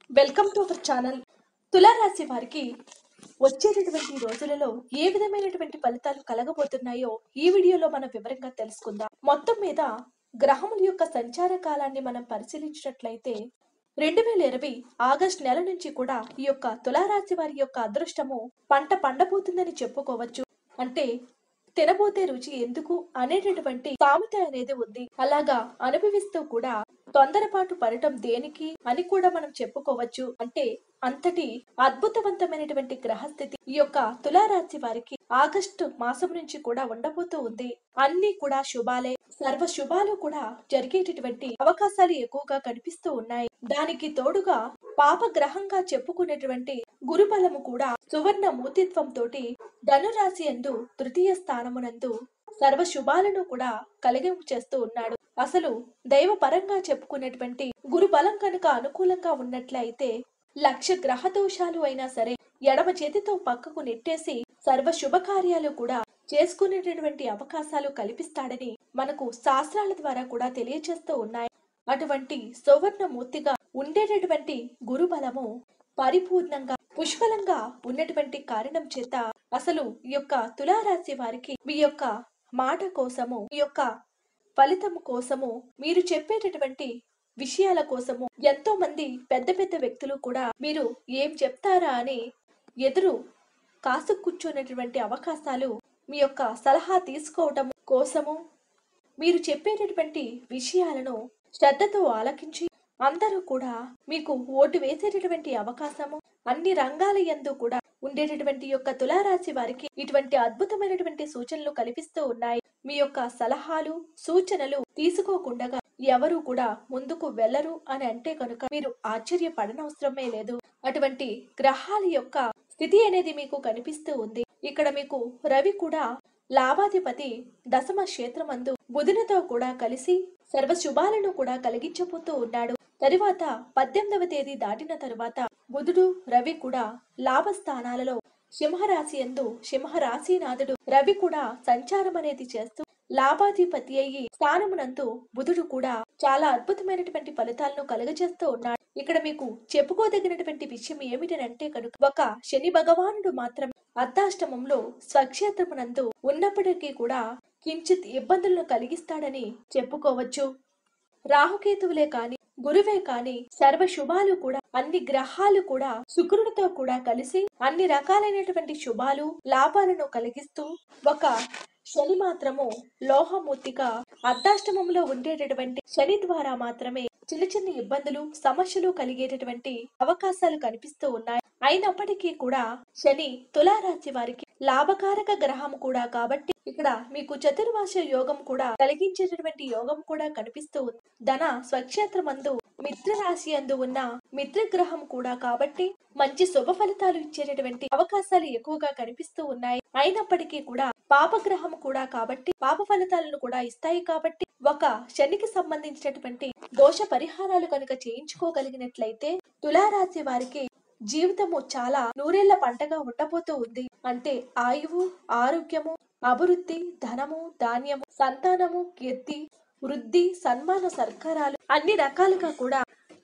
welcome to our channel తులారాశి వారికి వచ్చేటటువంటి రోజులలో ఏ విధమైనటువంటి ఫలితాలు కలగబోతున్నాయో ఈ వీడియోలో మనం వివరంగా తెలుసుకుందాం మొత్తం మీద గ్రహముల యొక్క సంచార కాలాన్ని మనం పరిశీలించినట్లయితే రెండు వేల ఇరవై ఆగస్ట్ నెల నుంచి కూడా ఈ యొక్క తులారాశి వారి యొక్క అదృష్టము పంట పండబోతుందని చెప్పుకోవచ్చు అంటే తినబోతే రుచి ఎందుకు అనేటటువంటి సామెత అనేది ఉంది అలాగా అనుభవిస్తూ కూడా తొందరపాటు పడటం దేనికి అని కూడా మనం చెప్పుకోవచ్చు అంటే అంతటి అద్భుతవంతమైనటువంటి గ్రహస్థితి ఈ యొక్క తులారాశి వారికి ఆగస్టు మాసం నుంచి కూడా ఉండబోతూ ఉంది అన్ని కూడా శుభాలే సర్వ శుభాలు కూడా జరిగేటటువంటి అవకాశాలు ఎక్కువగా కనిపిస్తూ ఉన్నాయి దానికి తోడుగా పాప గ్రహంగా చెప్పుకునేటువంటి గురుబలము కూడా సువర్ణ మూర్తిత్వం తోటి ధనురాశి ఎందు తృతీయ స్థానమునందు సర్వ శుభాలను కూడా కలిగింపు చేస్తూ ఉన్నాడు అసలు దైవ పరంగా చెప్పుకునేటువంటి గురు బలం కనుక అనుకూలంగా ఉన్నట్లయితే లక్ష గ్రహ దోషాలు అయినా సరే ఎడమ చేతితో పక్కకు నెట్టేసి సర్వ శుభకార్యాలు కూడా చేసుకునేటటువంటి అవకాశాలు కల్పిస్తాడని మనకు శాస్త్రాల ద్వారా కూడా తెలియజేస్తూ ఉన్నాయి అటువంటి సువర్ణ మూర్తిగా ఉండేటటువంటి గురు బలము పరిపూర్ణంగా పుష్కలంగా ఉన్నటువంటి కారణం చేత అసలు ఈ యొక్క తులారాశి వారికి మీ యొక్క మాట కోసము మీ యొక్క ఫలితం కోసము మీరు చెప్పేటటువంటి విషయాల కోసము ఎంతో మంది పెద్ద పెద్ద వ్యక్తులు కూడా మీరు ఏం చెప్తారా అని ఎదురు కాసు కూర్చున్నటువంటి అవకాశాలు మీ యొక్క సలహా తీసుకోవటం కోసము మీరు చెప్పేటటువంటి విషయాలను శ్రద్ధతో ఆలకించి అందరూ కూడా మీకు ఓటు వేసేటటువంటి అవకాశము అన్ని రంగాల యందు కూడా ఉండేటటువంటి యొక్క తులారాశి వారికి ఇటువంటి అద్భుతమైనటువంటి సూచనలు కల్పిస్తూ ఉన్నాయి మీ యొక్క సలహాలు సూచనలు తీసుకోకుండా ఎవరు కూడా ముందుకు వెళ్ళరు అని అంటే కనుక మీరు ఆశ్చర్యపడనవసరమే లేదు అటువంటి గ్రహాల యొక్క స్థితి అనేది మీకు కనిపిస్తూ ఉంది ఇక్కడ మీకు రవి కూడా లాభాధిపతి దశమ క్షేత్రమందు బుధునితో కూడా కలిసి సర్వ శుభాలను కూడా కలిగించబోతూ ఉన్నాడు తరువాత పద్దెనిమిదవ తేదీ దాటిన తరువాత బుధుడు రవి కూడా లాభ స్థానాలలో సింహరాశి ఎందు సింహరాశినాథుడు రవి కూడా సంచారం అనేది చేస్తూ లాభాధిపతి అయ్యి స్థానమునందు బుధుడు కూడా చాలా అద్భుతమైనటువంటి ఫలితాలను కలుగజేస్తూ ఉన్నాడు ఇక్కడ మీకు చెప్పుకోదగినటువంటి విషయం ఏమిటనంటే కనుక ఒక శని భగవానుడు మాత్రం అర్ధాష్టమంలో స్వక్షేత్రమునందు ఉన్నప్పటికీ కూడా కించిత్ ఇబ్బందులను కలిగిస్తాడని చెప్పుకోవచ్చు రాహుకేతువులే కాని గురువే కాని సర్వ శుభాలు కూడా అన్ని గ్రహాలు కూడా శుక్రుడితో కూడా కలిసి అన్ని రకాలైనటువంటి శుభాలు లాభాలను కలిగిస్తూ ఒక శని మాత్రము లోహమూర్తిగా అర్ధాష్టమంలో ఉండేటటువంటి శని ద్వారా మాత్రమే చిన్న చిన్న ఇబ్బందులు సమస్యలు కలిగేటటువంటి అవకాశాలు కనిపిస్తూ ఉన్నాయి అయినప్పటికీ కూడా శని తులారాశి వారికి లాభకారక గ్రహం కూడా కాబట్టి ఇక్కడ మీకు చతుర్మాస యోగం కూడా కలిగించేటటువంటి యోగం కూడా కనిపిస్తూ ఉంది ధన స్వక్షేత్రమందు మిత్ర రాశి అందు ఉన్న మిత్ర గ్రహం కూడా కాబట్టి మంచి శుభ ఫలితాలు ఇచ్చేటటువంటి అవకాశాలు ఎక్కువగా కనిపిస్తూ ఉన్నాయి అయినప్పటికీ కూడా పాపగ్రహం కూడా కాబట్టి పాప ఫలితాలను కూడా ఇస్తాయి కాబట్టి ఒక శనికి సంబంధించినటువంటి దోష పరిహారాలు కనుక చేయించుకోగలిగినట్లయితే తులారాశి వారికి జీవితము చాలా నూరేళ్ల పంటగా ఉండబోతూ ఉంది అంటే ఆయువు ఆరోగ్యము అభివృద్ధి ధనము ధాన్యము సంతానము కీర్తి వృద్ధి సన్మాన సర్కారాలు అన్ని రకాలుగా కూడా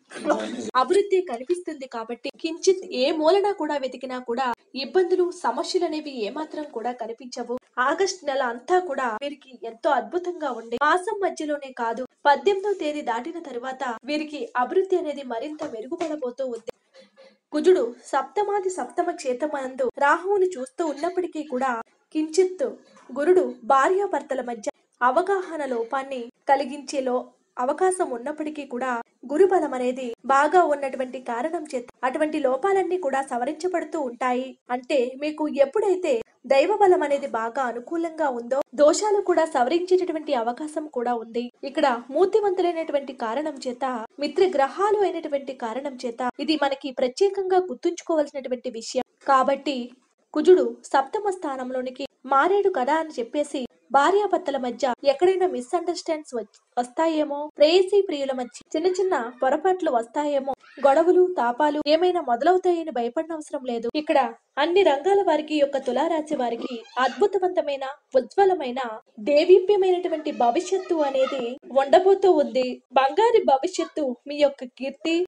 అభివృద్ధి కనిపిస్తుంది కాబట్టి కించిత్ ఏ మూలన కూడా వెతికినా కూడా ఇబ్బందులు సమస్యలు అనేవి ఏమాత్రం కూడా కనిపించవు ఆగస్ట్ నెల అంతా కూడా వీరికి ఎంతో అద్భుతంగా ఉండే మాసం మధ్యలోనే కాదు పద్దెనిమిదో తేదీ దాటిన తరువాత వీరికి అభివృద్ధి అనేది మరింత మెరుగుపడబోతూ ఉంది కుజుడు సప్తమాది సప్తమ క్షేత్రమందు రాహువును చూస్తూ ఉన్నప్పటికీ కూడా కించిత్ గురుడు భార్యాభర్తల మధ్య అవగాహన లోపాన్ని కలిగించేలో అవకాశం ఉన్నప్పటికీ కూడా గురుబలం అనేది బాగా ఉన్నటువంటి కారణం చేత అటువంటి లోపాలన్నీ కూడా సవరించబడుతూ ఉంటాయి అంటే మీకు ఎప్పుడైతే దైవ బలం అనేది బాగా అనుకూలంగా ఉందో దోషాలు కూడా సవరించేటటువంటి అవకాశం కూడా ఉంది ఇక్కడ మూర్తివంతులైనటువంటి కారణం చేత మిత్ర గ్రహాలు అయినటువంటి కారణం చేత ఇది మనకి ప్రత్యేకంగా గుర్తుంచుకోవాల్సినటువంటి విషయం కాబట్టి కుజుడు సప్తమ స్థానంలోనికి మారేడు కదా అని చెప్పేసి భార్యాభర్తల మధ్య ఎక్కడైనా మిస్అండర్స్టాండ్స్ వస్తాయేమో ప్రేయసీ ప్రియుల మధ్య చిన్న చిన్న పొరపాట్లు వస్తాయేమో గొడవలు తాపాలు ఏమైనా మొదలవుతాయని భయపడనవసరం లేదు ఇక్కడ అన్ని రంగాల వారికి యొక్క తులారాశి వారికి అద్భుతవంతమైన ఉజ్వలమైన దేవీప్యమైనటువంటి భవిష్యత్తు అనేది ఉండబోతూ ఉంది బంగారు భవిష్యత్తు మీ యొక్క కీర్తి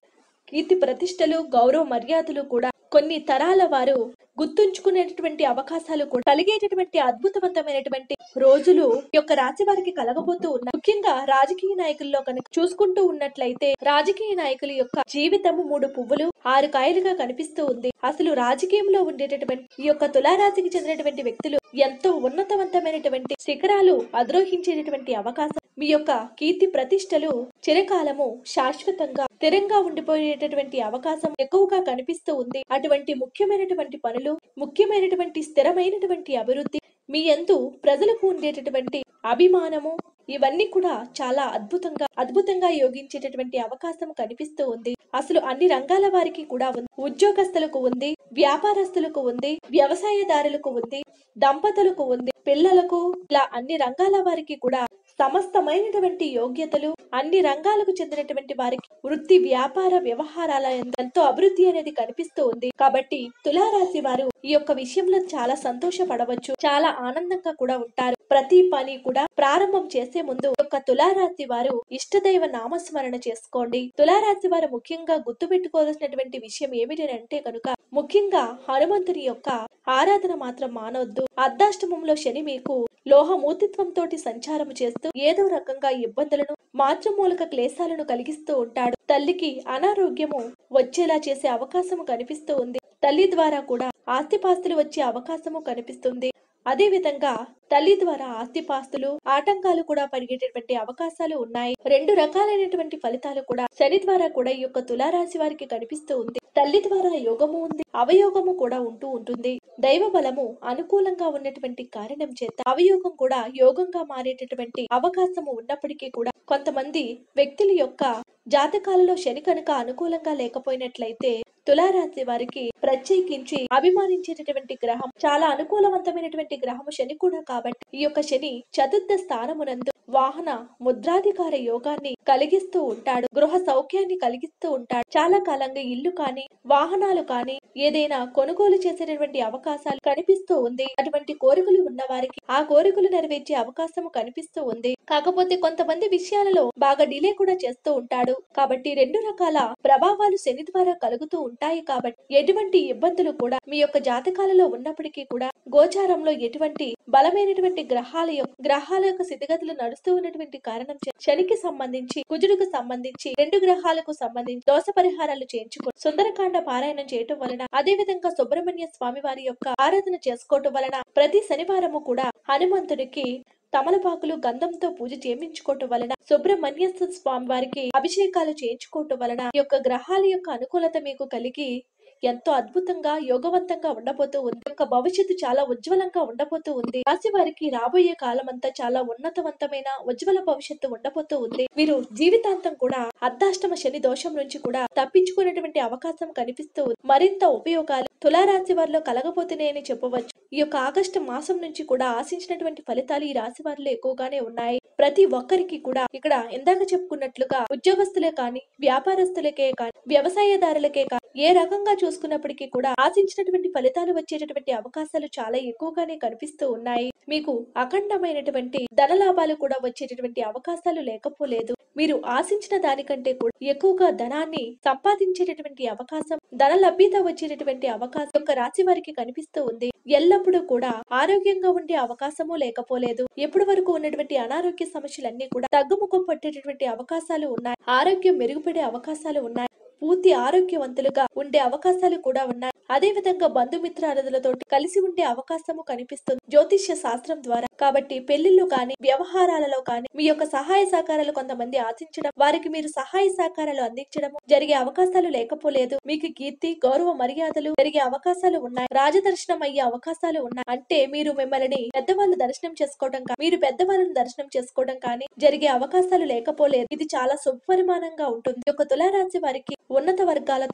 కీర్తి ప్రతిష్టలు గౌరవ మర్యాదలు కూడా కొన్ని తరాల వారు గుర్తుంచుకునేటటువంటి అవకాశాలు కూడా కలిగేటటువంటి అద్భుతవంతమైనటువంటి రోజులు ఈ యొక్క రాశి వారికి కలగబోతూ ఉన్నాయి ముఖ్యంగా రాజకీయ నాయకుల్లో కనుక చూసుకుంటూ ఉన్నట్లయితే రాజకీయ నాయకుల యొక్క జీవితము మూడు పువ్వులు ఆరు కాయలుగా కనిపిస్తూ ఉంది అసలు రాజకీయంలో ఉండేటటువంటి ఈ యొక్క తులారాశికి చెందినటువంటి వ్యక్తులు ఎంతో ఉన్నతవంతమైనటువంటి శిఖరాలు అధిరోహించేటటువంటి అవకాశం మీ యొక్క కీర్తి ప్రతిష్టలు చిరకాలము శాశ్వతంగా స్థిరంగా ఉండిపోయేటటువంటి అవకాశం ఎక్కువగా కనిపిస్తూ ఉంది అటువంటి ముఖ్యమైనటువంటి పనులు ముఖ్యమైనటువంటి స్థిరమైనటువంటి అభివృద్ధి మీ ఎందు ప్రజలకు ఉండేటటువంటి అభిమానము ఇవన్నీ కూడా చాలా అద్భుతంగా అద్భుతంగా యోగించేటటువంటి అవకాశం కనిపిస్తూ ఉంది అసలు అన్ని రంగాల వారికి కూడా ఉంది ఉద్యోగస్తులకు ఉంది వ్యాపారస్తులకు ఉంది వ్యవసాయదారులకు ఉంది దంపతులకు ఉంది పిల్లలకు ఇలా అన్ని రంగాల వారికి కూడా సమస్తమైనటువంటి యోగ్యతలు అన్ని రంగాలకు చెందినటువంటి వారికి వృత్తి వ్యాపార వ్యవహారాల ఎంతో అభివృద్ధి అనేది కనిపిస్తూ ఉంది కాబట్టి తులారాశి వారు ఈ యొక్క విషయంలో చాలా సంతోషపడవచ్చు చాలా ఆనందంగా కూడా ఉంటారు ప్రతి పని కూడా ప్రారంభం చేసే ముందు ఈ యొక్క తులారాశి వారు ఇష్టదైవ నామస్మరణ చేసుకోండి తులారాశి వారు ముఖ్యంగా గుర్తుపెట్టుకోవాల్సినటువంటి విషయం ఏమిటి అంటే కనుక ముఖ్యంగా హనుమంతుని యొక్క ఆరాధన మాత్రం మానవద్దు అర్ధాష్టమంలో శని మీకు లోహమూర్తిత్వంతో సంచారం చేస్తూ ఏదో రకంగా ఇబ్బందులను మాతృమూలక క్లేశాలను కలిగిస్తూ ఉంటాడు తల్లికి అనారోగ్యము వచ్చేలా చేసే అవకాశము కనిపిస్తూ ఉంది తల్లి ద్వారా కూడా ఆస్తిపాస్తులు వచ్చే అవకాశము కనిపిస్తుంది అదే విధంగా తల్లి ద్వారా ఆస్తిపాస్తులు ఆటంకాలు కూడా పరిగేటటువంటి అవకాశాలు ఉన్నాయి రెండు రకాలైనటువంటి ఫలితాలు కూడా శని ద్వారా కూడా ఈ యొక్క తులారాశి వారికి కనిపిస్తూ ఉంది తల్లి ద్వారా యోగము ఉంది అవయోగము కూడా ఉంటూ ఉంటుంది దైవ బలము అనుకూలంగా ఉన్నటువంటి కారణం చేత అవయోగం కూడా యోగంగా మారేటటువంటి అవకాశము ఉన్నప్పటికీ కూడా కొంతమంది వ్యక్తుల యొక్క జాతకాలలో శని కనుక అనుకూలంగా లేకపోయినట్లయితే తులారాశి వారికి ప్రత్యేకించి అభిమానించేటటువంటి గ్రహం చాలా అనుకూలవంతమైనటువంటి గ్రహము శని కూడా కాబట్టి ఈ యొక్క శని చతుర్థ స్థానమునందు వాహన ముద్రాధికార యోగాన్ని కలిగిస్తూ ఉంటాడు గృహ సౌఖ్యాన్ని కలిగిస్తూ ఉంటాడు చాలా కాలంగా ఇల్లు కాని వాహనాలు కాని ఏదైనా కొనుగోలు చేసేటటువంటి అవకాశాలు కనిపిస్తూ ఉంది అటువంటి కోరికలు ఉన్న వారికి ఆ కోరికలు నెరవేర్చే అవకాశము కనిపిస్తూ ఉంది కాకపోతే కొంతమంది విషయాలలో బాగా డిలే కూడా చేస్తూ ఉంటాడు కాబట్టి రెండు రకాల ప్రభావాలు శని ద్వారా కలుగుతూ ఉంటాయి కాబట్టి ఎటువంటి ఇబ్బందులు కూడా మీ యొక్క జాతకాలలో ఉన్నప్పటికీ కూడా గోచారంలో ఎటువంటి బలమైనటువంటి గ్రహాల యొక్క గ్రహాల యొక్క స్థితిగతులు నడుస్తూ ఉన్నటువంటి కారణం చే- శనికి సంబంధించి కుజుడికి సంబంధించి రెండు గ్రహాలకు సంబంధించి దోష పరిహారాలు చేయించుకో సుందరకాండ పారాయణం చేయటం వలన అదే విధంగా సుబ్రహ్మణ్య స్వామి వారి యొక్క ఆరాధన చేసుకోవటం వలన ప్రతి శనివారము కూడా హనుమంతుడికి తమలపాకులు గంధంతో పూజ చేయించుకోవటం వలన సుబ్రహ్మణ్య స్వామి వారికి అభిషేకాలు చేయించుకోవటం వలన ఈ యొక్క గ్రహాల యొక్క అనుకూలత మీకు కలిగి ఎంతో అద్భుతంగా యోగవంతంగా ఉండబోతూ ఉంది ఈ యొక్క భవిష్యత్తు చాలా ఉజ్వలంగా ఉండబోతూ ఉంది రాశి వారికి రాబోయే కాలం అంతా చాలా ఉన్నతవంతమైన ఉజ్వల భవిష్యత్తు ఉండబోతూ ఉంది వీరు జీవితాంతం కూడా అర్ధాష్టమ శని దోషం నుంచి కూడా తప్పించుకునేటువంటి అవకాశం కనిపిస్తూ ఉంది మరింత ఉపయోగాలు తులారాశి వారిలో కలగబోతున్నాయని చెప్పవచ్చు ఈ యొక్క ఆగస్టు మాసం నుంచి కూడా ఆశించినటువంటి ఫలితాలు ఈ రాశి వారిలో ఎక్కువగానే ఉన్నాయి ప్రతి ఒక్కరికి కూడా ఇక్కడ ఇందాక చెప్పుకున్నట్లుగా ఉద్యోగస్తులే కానీ వ్యాపారస్తులకే కానీ వ్యవసాయదారులకే కానీ ఏ రకంగా చూసుకున్నప్పటికీ కూడా ఆశించినటువంటి ఫలితాలు వచ్చేటటువంటి అవకాశాలు చాలా ఎక్కువగానే కనిపిస్తూ ఉన్నాయి మీకు అఖండమైనటువంటి ధన లాభాలు కూడా వచ్చేటటువంటి అవకాశాలు లేకపోలేదు మీరు ఆశించిన దానికంటే కూడా ఎక్కువగా ధనాన్ని సంపాదించేటటువంటి అవకాశం ధన లభ్యత వచ్చేటటువంటి అవకాశం యొక్క రాశి వారికి కనిపిస్తూ ఉంది ఎల్లప్పుడూ కూడా ఆరోగ్యంగా ఉండే అవకాశము లేకపోలేదు ఎప్పటి వరకు ఉన్నటువంటి అనారోగ్య సమస్యలన్నీ కూడా తగ్గుముఖం పట్టేటటువంటి అవకాశాలు ఉన్నాయి ఆరోగ్యం మెరుగుపడే అవకాశాలు ఉన్నాయి పూర్తి ఆరోగ్యవంతులుగా ఉండే అవకాశాలు కూడా ఉన్నాయి అదే విధంగా బంధుమిత్రాదులతో కలిసి ఉండే అవకాశము కనిపిస్తుంది జ్యోతిష్య శాస్త్రం ద్వారా కాబట్టి పెళ్లిళ్ళు కానీ వ్యవహారాలలో కానీ మీ యొక్క సహాయ సహకారాలు కొంతమంది ఆశించడం వారికి మీరు సహాయ సహకారాలు అందించడం జరిగే అవకాశాలు లేకపోలేదు మీకు కీర్తి గౌరవ మర్యాదలు జరిగే అవకాశాలు ఉన్నాయి రాజదర్శనం అయ్యే అవకాశాలు ఉన్నాయి అంటే మీరు మిమ్మల్ని పెద్దవాళ్ళు దర్శనం చేసుకోవడం కానీ మీరు పెద్దవాళ్ళని దర్శనం చేసుకోవడం కానీ జరిగే అవకాశాలు లేకపోలేదు ఇది చాలా శుభపరిమాణంగా ఉంటుంది ఈ యొక్క తులారాశి వారికి ఉన్నత వర్గాలతో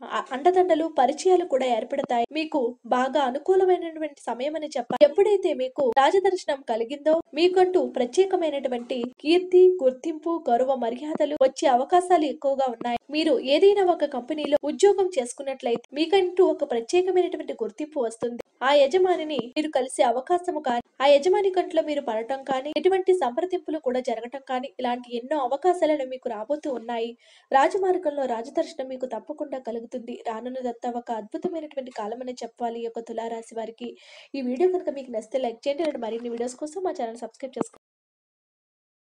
ఆ అండదండలు పరిచయాలు కూడా ఏర్పడతాయి మీకు బాగా అనుకూలమైనటువంటి సమయం అని చెప్పాలి ఎప్పుడైతే మీకు రాజదర్శనం కలిగిందో మీకంటూ ప్రత్యేకమైనటువంటి కీర్తి గుర్తింపు గౌరవ మర్యాదలు వచ్చే అవకాశాలు ఎక్కువగా ఉన్నాయి మీరు ఏదైనా ఒక కంపెనీలో ఉద్యోగం చేసుకున్నట్లయితే మీకంటూ ఒక ప్రత్యేకమైనటువంటి గుర్తింపు వస్తుంది ఆ యజమానిని మీరు కలిసే అవకాశము కానీ ఆ యజమాని కంట్లో మీరు పడటం కానీ ఎటువంటి సంప్రదింపులు కూడా జరగటం కానీ ఇలాంటి ఎన్నో అవకాశాలను మీకు రాబోతూ ఉన్నాయి రాజమార్గంలో రాజదర్శనం మీకు తప్పకుండా కలుగుతుంది రానున్నదంతా ఒక అద్భుతమైనటువంటి కాలం అని చెప్పాలి ఈ యొక్క తులారాశి వారికి ఈ వీడియో కనుక మీకు నచ్చితే లైక్ చేయండి అండ్ మరిన్ని వీడియోస్ కోసం మా ఛానల్ సబ్స్క్రైబ్ చేసుకోండి